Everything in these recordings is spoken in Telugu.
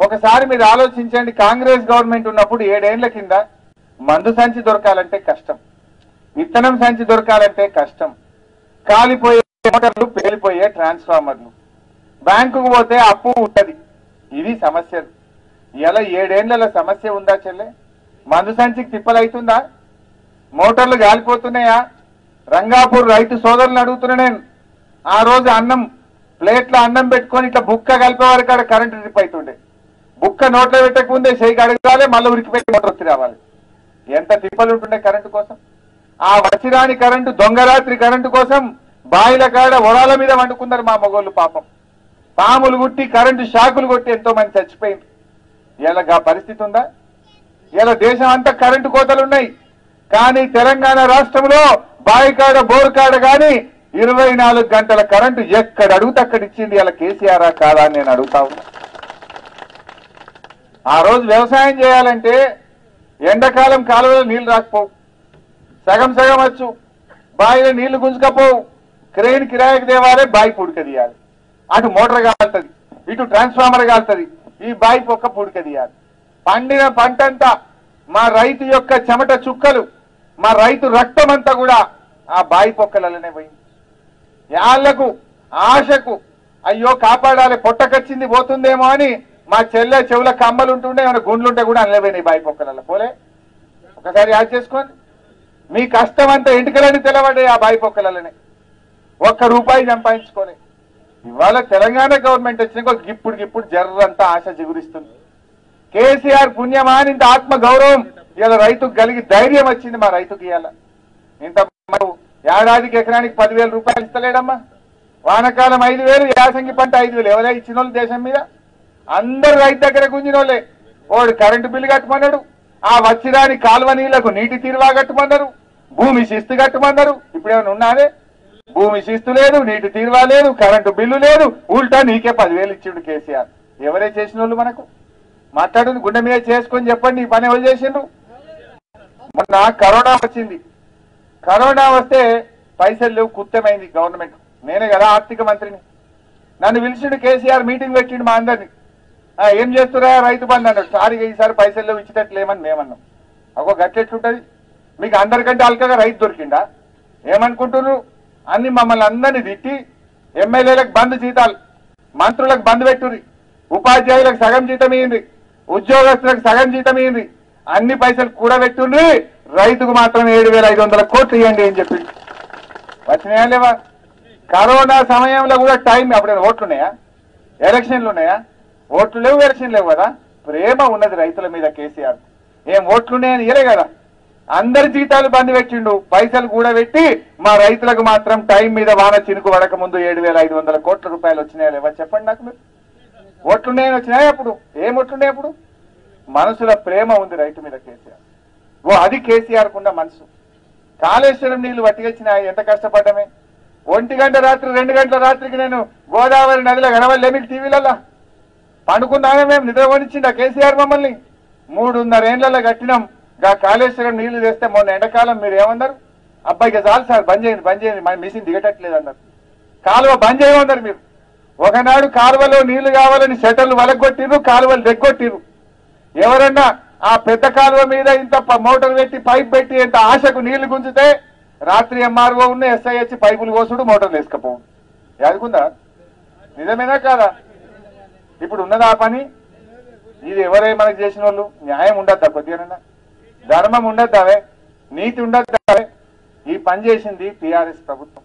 ఒకసారి మీరు ఆలోచించండి కాంగ్రెస్ గవర్నమెంట్ ఉన్నప్పుడు ఏడేళ్ల కింద మందు సంచి దొరకాలంటే కష్టం విత్తనం సంచి దొరకాలంటే కష్టం కాలిపోయే మోటార్లు పేలిపోయే ట్రాన్స్ఫార్మర్లు బ్యాంకుకు పోతే అప్పు ఉంటది ఇది సమస్యలు ఇలా ఏడేళ్ల సమస్య ఉందా చెల్లె మందు సంచికి తిప్పలైతుందా మోటార్లు గాలిపోతున్నాయా రంగాపూర్ రైతు సోదరులను అడుగుతున్నా నేను ఆ రోజు అన్నం ప్లేట్లో అన్నం పెట్టుకొని ఇట్లా బుక్క కలిపే వరకు ఆడ కరెంటు ట్రిప్ అవుతుండే బుక్క నోట్లో పెట్టకముందే చేయికి అడగాలి మళ్ళీ ఉరికి పెట్టి మోటార్ వచ్చి రావాలి ఎంత తిప్పలు ఉంటుండే కరెంటు కోసం ఆ వచ్చిరాని కరెంటు దొంగరాత్రి కరెంటు కోసం బాయిల కాడ ఒరాల మీద వండుకున్నారు మా మగోళ్ళు పాపం పాములు గుట్టి కరెంటు షాకులు కొట్టి ఎంతో మంది చచ్చిపోయింది ఇలా గా పరిస్థితి ఉందా ఇలా దేశం అంతా కరెంటు కోతలు ఉన్నాయి కానీ తెలంగాణ రాష్ట్రంలో బాయికాడ బోరుకాడ గాని ఇరవై నాలుగు గంటల కరెంటు ఎక్కడ అడుగుతే అక్కడ ఇచ్చింది ఇలా కేసీఆర్ కాదా అని నేను అడుగుతా ఉన్నా ఆ రోజు వ్యవసాయం చేయాలంటే ఎండాకాలం కాలువలో నీళ్లు రాకపోవు సగం సగం వచ్చు బావిలో నీళ్లు గుంజుకపోవు క్రెయిన్ కిరాయికి తేవాలి బావి పుడక తీయాలి అటు మోటార్ కాలుతుంది ఇటు ట్రాన్స్ఫార్మర్ కాలుతుంది ఈ బావి పొక్క పుడక తీయాలి పండిన పంటంతా మా రైతు యొక్క చెమట చుక్కలు మా రైతు రక్తం అంతా కూడా ఆ బావి పొక్కలలోనే పోయింది యాళ్లకు ఆశకు అయ్యో కాపాడాలి పొట్టకొచ్చింది పోతుందేమో అని మా చెల్లె చెవుల కమ్మలు ఉంటుండే ఏమైనా గుండ్లుంటే కూడా అనలేపోయినాయి బావి పొక్కలలో పోలే ఒకసారి యాడ్ చేసుకోండి మీ కష్టం అంతా ఎంటికలని తెలవడే ఆ బావి పొక్కలలోనే ఒక్క రూపాయి సంపాదించుకోలే ఇవాళ తెలంగాణ గవర్నమెంట్ వచ్చినాక ఇప్పుడు ఇప్పుడు జర్రంతా ఆశ జిగురిస్తుంది కేసీఆర్ పుణ్యమా అని ఇంత ఆత్మ గౌరవం ఇవాళ రైతుకు కలిగి ధైర్యం వచ్చింది మా రైతుకి ఇవాళ ఇంత మనకు ఏడాదికి ఎకరానికి పదివేల రూపాయలు ఇస్తలేడమ్మా వానకాలం ఐదు వేలు యాసంగి పంట ఐదు వేలు ఎవరే ఇచ్చిన వాళ్ళు దేశం మీద అందరు రైతు దగ్గర గుంజినోళ్ళే వాడు కరెంటు బిల్లు కట్టమన్నాడు ఆ వచ్చిరాని కాలువ నీళ్లకు నీటి తీరువా కట్టమన్నారు భూమి శిస్తు కట్టమన్నారు ఇప్పుడు ఏమైనా ఉన్నాదే భూమి శిస్తు లేదు నీటి తీరువా లేదు కరెంటు బిల్లు లేదు ఉల్టా నీకే పదివేలు ఇచ్చిండు కేసీఆర్ ఎవరే చేసిన వాళ్ళు మనకు మాట్లాడు గుండె మీద చేసుకొని చెప్పండి ఈ పని ఎవరు చేసిండ్రు మొన్న కరోనా వచ్చింది కరోనా వస్తే పైసలు లేవు కుత్తమైంది గవర్నమెంట్ నేనే కదా ఆర్థిక మంత్రిని నన్ను పిలిచిండు కేసీఆర్ మీటింగ్ పెట్టిండు మా అందరిని "ఆ, ఏం చేస్తురా రైతు బంధు అన్నాడు సార్ ఇక ఈసారి పైసలు లేవు ఇచ్చేటట్లేమని మేమన్నాం అగో గట్లెట్లుంటది మీకు అందరికంటే అల్కగా రైతు దొరికిందా ఏమనుకుంటున్నారు అన్ని మమ్మల్ని అందరినీ తిట్టి ఎమ్మెల్యేలకు బంద్ జీతాలు మంత్రులకు బంద్ పెట్టుర్రి ఉపాధ్యాయులకు సగం జీతం ఇయ్యండి ఉద్యోగస్తులకు సగం జీతం ఇయ్యండి అన్ని పైసలు కూడా పెట్టుండ్రి రైతుకు మాత్రం ఏడు వేల ఐదు వందల కోట్లు ఇవ్వండి అని చెప్పి వచ్చినాయా లేవా కరోనా సమయంలో కూడా టైం అప్పుడు ఓట్లు ఉన్నాయా ఎలక్షన్లు ఉన్నాయా ఓట్లు లేవు ఎలక్షన్ లేవు కదా ప్రేమ ఉన్నది రైతుల మీద కేసీఆర్ ఏం ఓట్లున్నాయని ఇయలే కదా అందరి జీతాలు బంద్ పెట్టిండు పైసలు కూడా పెట్టి మా రైతులకు మాత్రం టైం మీద వాన చినుకు పడక ముందు ఏడు వేల ఐదు వందల కోట్ల రూపాయలు వచ్చినాయా లేవా చెప్పండి నాకు మీరు ఓట్లున్నాయని వచ్చినాయా అప్పుడు ఏం ఓట్లున్నాయి అప్పుడు మనసుల ప్రేమ ఉంది రైతు మీద కేసీఆర్ ఓ అది కేసీఆర్ కున్న మనసు కాళేశ్వరం నీళ్లు పట్టుకొచ్చిన ఎంత కష్టపడ్డమే ఒంటి గంట రాత్రి రెండు గంటల రాత్రికి నేను గోదావరి నదిలో గడవలే మీకు టీవీలలో పండుకున్నామే మేము నిద్రపోనిచ్చిండ కేసీఆర్ మమ్మల్ని మూడున్నర ఏండ్లలో కట్టినాం గా కాళేశ్వరం నీళ్లు తెస్తే మొన్న ఎండాకాలం మీరు ఏమన్నారు అబ్బాయికి చాలు సార్ బంద్ చేయండి బంద్ చేయండి మన మిషన్ దిగటట్లేదు అన్నారు కాలువ బంద్ చేయమన్నారు మీరు ఒకనాడు కాలువలో నీళ్లు కావాలని షటర్లు వలగొట్టిర్రు కాలువలు రెగ్గొట్టిర్రు ఎవరన్నా ఆ పెద్ద కాలువ మీద ఇంత ప- మోటార్ పెట్టి పైప్ పెట్టి ఇంత ఆశకు నీళ్లు గుంజితే రాత్రి ఎంఆర్ఓ ఉన్న ఎస్ఐ వచ్చి పైపులు కోసుడు మోటార్లు వేసుకపోవు యాదుకుందా నిజమేనా కాదా ఇప్పుడు ఉన్నదా ఆ పని ఇది ఎవరే మనకు చేసిన వాళ్ళు న్యాయం ఉండద్దా కొద్దిగానన్నా ధర్మం ఉండద్దావే నీతి ఉండద్దావే ఈ పని చేసింది టిఆర్ఎస్ ప్రభుత్వం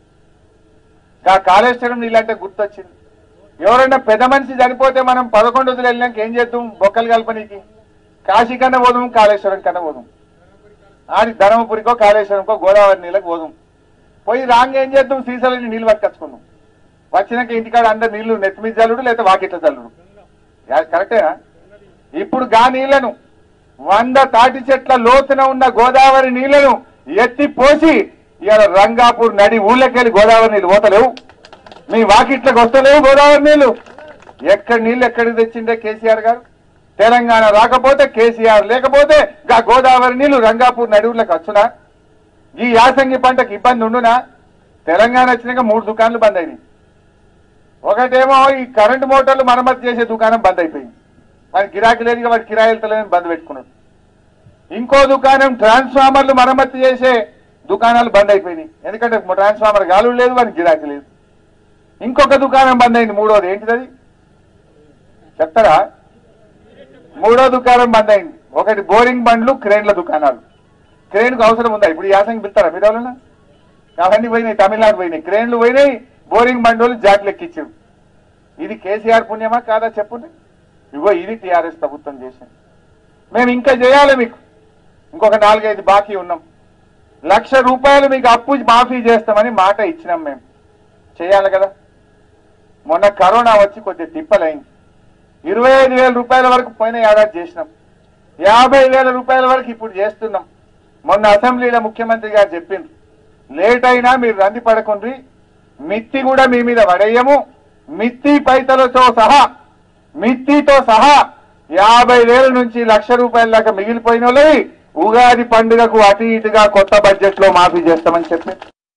గా కాళేశ్వరం నీళ్ళంటే గుర్తొచ్చింది ఎవరైనా పెద్ద మనిషి చనిపోతే మనం పదకొండు రోజులు వెళ్ళినాక ఏం చేద్దాం బొక్కలు కలపనీకి కాశీ కన్నా పోదాం కాళేశ్వరం కన్నా పోదాం ఆడి ధర్మపురికో కాళేశ్వరంకో గోదావరి నీళ్ళకి పోదాం పోయి రాంగ్ ఏం చేద్దాం సీసాలని నీళ్ళు పట్టుకొచ్చుకుందాం వచ్చినాక ఇంటికాడ అందరు నీళ్లు నెత్తిమీద చల్లుడు లేదా వాకిట్ల చల్లుడు యా- కరెక్టేనా ఇప్పుడు గా నీళ్లను వంద తాటి చెట్ల లోతున ఉన్న గోదావరి నీళ్లను ఎత్తి పోసి ఇవాళ రంగాపూర్ నడి ఊళ్ళకెళ్ళి గోదావరి నీళ్లు పోతలేవు మీ వాకిట్లకు వస్తలేవు గోదావరి నీళ్లు ఎక్కడ నీళ్లు ఎక్కడికి తెచ్చిండే కేసీఆర్ గారు తెలంగాణ రాకపోతే కేసీఆర్ లేకపోతే గా గోదావరి నీళ్లు రంగాపూర్ నడువులకు వచ్చునా ఈ యాసంగి పంటకు ఇబ్బంది ఉండునా తెలంగాణ వచ్చినాక మూడు దుకాణాలు బంద్ అయినాయి ఒకటేమో ఈ కరెంటు మోటార్లు మరమ్మతు చేసే దుకాణం బంద్ అయిపోయింది వాడి గిరాకీ లేదు ఇక వాడి కిరాయిలు తెలియని బంద్ పెట్టుకున్నాడు ఇంకో దుకాణం ట్రాన్స్ఫార్మర్లు మరమ్మతు చేసే దుకాణాలు బంద్ అయిపోయినాయి ఎందుకంటే ట్రాన్స్ఫార్మర్ గాలు లేదు వాడికి గిరాకీ లేదు ఇంకొక దుకాణం బంద్ అయింది మూడోది ఏంటిది అది చెప్తారా మూడో దుకాణం బంద్ అయింది ఒకటి బోరింగ్ బండ్లు క్రేన్ల దుకాణాలు క్రేన్కు అవసరం ఉందా ఇప్పుడు యాసంగి పిలుతారా మీరు ఎవరన్నా అవన్నీ పోయినాయి తమిళనాడు పోయినాయి క్రేన్లు పోయినాయి బోరింగ్ బండ్లు జాట్లు ఎక్కించారు ఇది కేసీఆర్ పుణ్యమా కాదా చెప్పుండి ఇగో ఇది టీఆర్ఎస్ ప్రభుత్వం చేసింది మేము ఇంకా చేయాలి మీకు ఇంకొక నాలుగైదు బాకీ ఉన్నాం లక్ష రూపాయలు మీకు అప్పు మాఫీ చేస్తామని మాట ఇచ్చినాం మేము చేయాలి కదా మొన్న కరోనా వచ్చి కొద్దిగా తిప్పలైంది ఇరవై ఐదు వేల రూపాయల వరకు పోయిన ఏడాది చేసినాం యాభై వేల రూపాయల వరకు ఇప్పుడు చేస్తున్నాం మొన్న అసెంబ్లీలో ముఖ్యమంత్రి గారు చెప్పిండ్రు లేట్ అయినా మీరు రంది పడకుండ్రి మిత్తి కూడా మీ మీద పడేయము మిత్తి పైసలతో సహా మిత్తితో సహా యాభై వేల నుంచి లక్ష రూపాయల దాకా మిగిలిపోయిన వాళ్ళవి ఉగాది పండుగకు అటు ఇటుగా కొత్త బడ్జెట్ లో మాఫీ చేస్తామని చెప్పి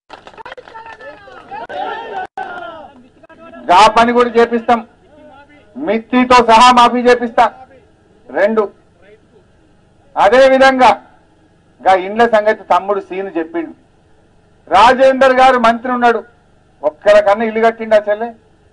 గా పని కూడా చేపిస్తాం మిత్తితో సహా మాఫీ చేపిస్తా రెండు అదే విధంగా గా ఇండ్ల సంగతి తమ్ముడు సీను చెప్పిండు రాజేందర్ గారు మంత్రి ఉన్నాడు ఒక్కరికన్నా ఇల్లు కట్టిండా చెల్లె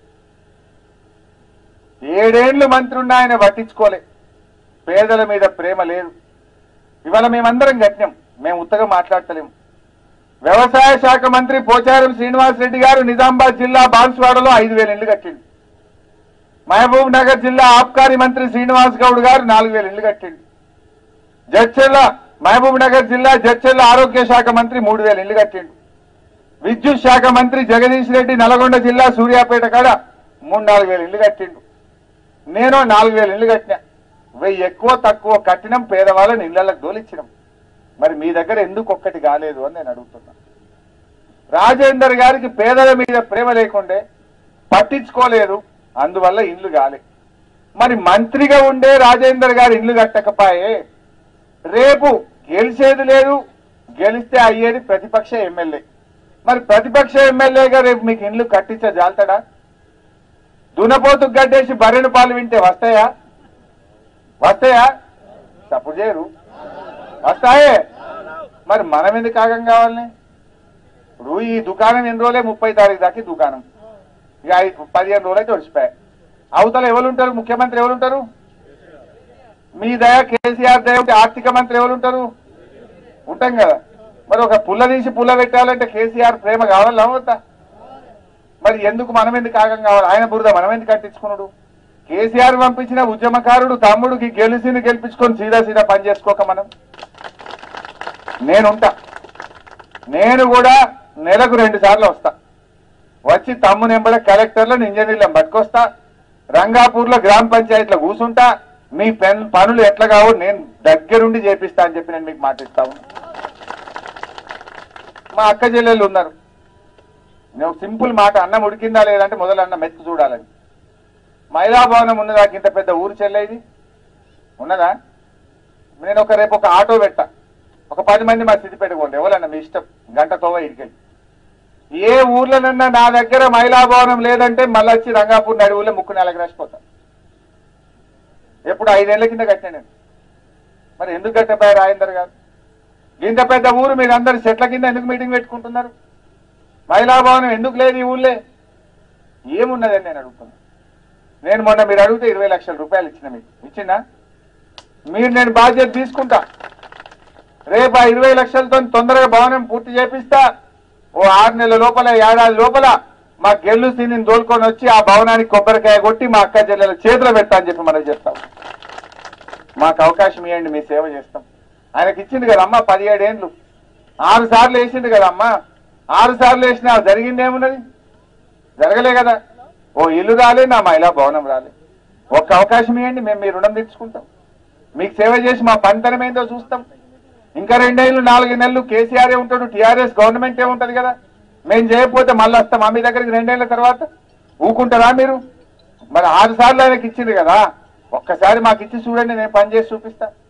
ఏడేండ్లు మంత్రి ఉన్నా ఆయన పట్టించుకోలే పేదల మీద ప్రేమ లేదు ఇవాళ మేమందరం కట్టినాం మేము ఉత్తగా మాట్లాడతలేము వ్యవసాయ శాఖ మంత్రి పోచారం శ్రీనివాస్ రెడ్డి గారు నిజామాబాద్ జిల్లా బాన్స్వాడలో ఐదు వేల ఇళ్లు కట్టిండు మహబూబ్ నగర్ జిల్లా ఆబ్కారీ మంత్రి శ్రీనివాస్ గౌడ్ గారు నాలుగు వేల ఇళ్లు కట్టిండు జడ్చెల్ల మహబూబ్ నగర్ జిల్లా జడ్చెల్ల ఆరోగ్య శాఖ మంత్రి మూడు వేల ఇళ్లు కట్టిండు విద్యుత్ శాఖ మంత్రి జగదీష్ రెడ్డి నల్గొండ జిల్లా సూర్యాపేట కాడ మూడు నాలుగు వేల ఇళ్లు కట్టిండు నేను నాలుగు వేల ఇళ్లు కట్టినా వెయ్యి ఎక్కువ తక్కువ కట్టినం పేదవాళ్ళని ఇళ్లకు దోలిచ్చినాం మరి మీ దగ్గర ఎందుకు ఒక్కటి కాలేదు అని నేను అడుగుతున్నా రాజేందర్ గారికి పేదల మీద ప్రేమ లేకుండే పట్టించుకోలేదు అందువల్ల ఇల్లు కాలే మరి మంత్రిగా ఉండే రాజేందర్ గారు ఇల్లు కట్టకపోయే రేపు గెలిచేది లేదు గెలిస్తే అయ్యేది ప్రతిపక్ష ఎమ్మెల్యే మరి ప్రతిపక్ష ఎమ్మెల్యేగా రేపు మీకు ఇండ్లు కట్టించ జాల్తాడా దునపోతు గడ్డేసి బర్రెను పాలు వింటే వస్తాయా వస్తాయా తప్పుడు చేయరు వస్తాయే మరి మనం ఎందుకు కాగం కావాలని ఇప్పుడు ఈ దుకాణం ఎన్ని రోజులే ముప్పై తారీఖు దాకా ఈ దుకాణం ఇక ఐదు పదిహేను రోజులైతే వచ్చిపోయాయి అవతల ఎవరు ఉంటారు ముఖ్యమంత్రి ఎవరు ఉంటారు మీ దయ కేసీఆర్ దయ ఉంటే ఆర్థిక మంత్రి ఎవరు ఉంటారు ఉంటాం కదా మరి ఒక పుల్ల తీసి పుల్ల పెట్టాలంటే కేసీఆర్ ప్రేమ కావాలా వద్దా మరి ఎందుకు మనం ఎందుకు ఆగం కావాలి ఆయన బురద మనం ఎందుకు కట్టించుకున్నాడు కేసీఆర్ పంపించిన ఉద్యమకారుడు తమ్ముడికి గెలిచింది గెలిపించుకొని సీదా సీదా పని చేసుకోక మనం నేనుంటా నేను కూడా నెలకు రెండు సార్లు వస్తా వచ్చి తమ్ము నెంబడ కలెక్టర్లను ఇంజనీర్లను పట్టుకొస్తా రంగాపూర్లో గ్రామ పంచాయతీలో కూర్చుంటా మీ పెన్ పనులు ఎట్లా కావో నేను దగ్గరుండి చేపిస్తా అని చెప్పి నేను మీకు మాటిస్తా ఉన్నా మా అక్క చెల్లెళ్ళు ఉన్నారు నేను సింపుల్ మాట అన్నం ఉడికిందా లేదంటే మొదలు అన్నం మెతుకు చూడాలని మహిళా భవనం ఉన్నదా ఇంత పెద్ద ఊరు చెల్లేది ఉన్నదా నేను ఒక రేపు ఒక ఆటో పెట్టా ఒక పది మంది మా స్థితి పెట్టుకోండి ఎవరన్నా మీ ఇష్టం గంట తోవ ఇడికెళ్ళి ఏ ఊర్లోనన్నా నా దగ్గర మహిళా భవనం లేదంటే మళ్ళీ వచ్చి రంగాపూర్ నడి ఊళ్ళో ముక్కు నెలకు రాసిపోతా ఎప్పుడు ఐదేళ్ల కింద కట్టినా నేను మరి ఎందుకు కట్టపోయారు రాజేందర్ గారు ఇంత పెద్ద ఊరు మీరందరు చెట్ల కింద ఎందుకు మీటింగ్ పెట్టుకుంటున్నారు మహిళా భవనం ఎందుకు లేదు ఈ ఊళ్ళే ఏమున్నదని నేను అడుగుతున్నా నేను మొన్న మీరు అడిగితే ఇరవై లక్షల రూపాయలు ఇచ్చిన మీకు ఇచ్చిందా మీరు నేను బాధ్యత తీసుకుంటా రేపు ఆ ఇరవై లక్షలతో తొందరగా భవనం పూర్తి చేపిస్తా ఓ ఆరు నెలల లోపల ఏడాది లోపల మా గెల్లు సీని దోలుకొని వచ్చి ఆ భవనానికి కొబ్బరికాయ కొట్టి మా అక్క చెల్లెల చేతిలో పెడతా అని చెప్పి మనం చెప్తాం మాకు అవకాశం ఇవ్వండి మీ సేవ చేస్తాం ఆయనకి ఇచ్చింది కదమ్మా పదిహేడేండ్లు ఆరు సార్లు వేసింది కదమ్మా ఆరు సార్లు వేసినా జరిగింది ఏమున్నది జరగలే కదా ఓ ఇల్లు రాలే నా మహిళా భవనం రాలే ఒక్క అవకాశం ఇవ్వండి మేము మీ రుణం తీర్చుకుంటాం మీకు సేవ చేసి మా పనితనం ఏందో చూస్తాం ఇంకా రెండేళ్ళు నాలుగు నెలలు కేసీఆర్ ఉంటాడు టీఆర్ఎస్ గవర్నమెంట్ ఏ ఉంటది కదా మేము చేయకపోతే మళ్ళీ వస్తాం మా మీ దగ్గరికి రెండేళ్ల తర్వాత ఊకుంటారా మీరు మరి ఆరు సార్లు ఆయనకి ఇచ్చింది కదా ఒక్కసారి మాకు ఇచ్చి చూడండి నేను పని చేసి చూపిస్తా